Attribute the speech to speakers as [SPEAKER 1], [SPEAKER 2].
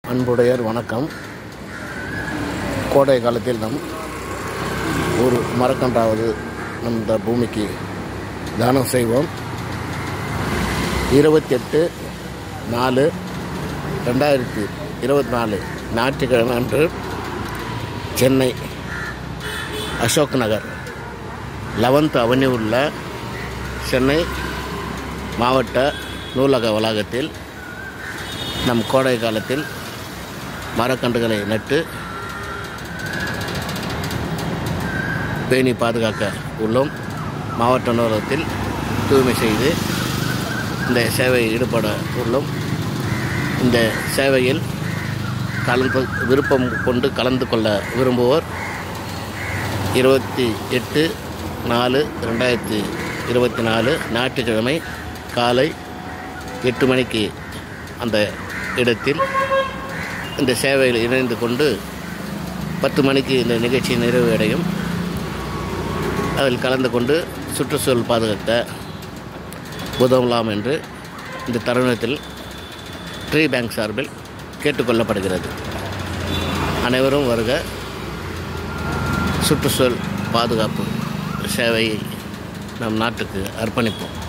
[SPEAKER 1] அன்புடையர் வணக்கம் கோடை காலத்தில் நம் ஒரு மரக்கன்றாவது நம் இந்த பூமிக்கு தானம் செய்வோம் இருபத்தெட்டு நாலு ரெண்டாயிரத்தி இருபத்தி நாலு ஞாயிற்றுக்கிழமை அன்று சென்னை அசோக் நகர் லெவன்த் அவென்யூ உள்ள சென்னை மாவட்ட நூலக வளாகத்தில் நம் கோடை காலத்தில் மரக்கன்றுகளை நட்டு பேணி பாதுகாக்க உள்ளோம் மாவட்ட நூலகத்தில் தூய்மை செய்து இந்த சேவையில் ஈடுபட உள்ளோம் இந்த சேவையில் கலந்து விருப்பம் கொண்டு கலந்து கொள்ள விரும்புவோர் இருபத்தி எட்டு நாலு ரெண்டாயிரத்தி இருபத்தி நாலு ஞாயிற்றுக்கிழமை காலை எட்டு மணிக்கு அந்த இடத்தில் இந்த சேவையில் இணைந்து கொண்டு பத்து மணிக்கு இந்த நிகழ்ச்சி நிறைவு அடையும் அதில் கலந்து கொண்டு சுற்றுச்சூழல் பாதுகாக்க உதவலாம் என்று இந்த தருணத்தில் ட்ரீ பேங்க் சார்பில் கேட்டுக்கொள்ளப்படுகிறது அனைவரும் வருக சுற்றுச்சூழல் பாதுகாப்பு சேவையை நம் நாட்டுக்கு அர்ப்பணிப்போம்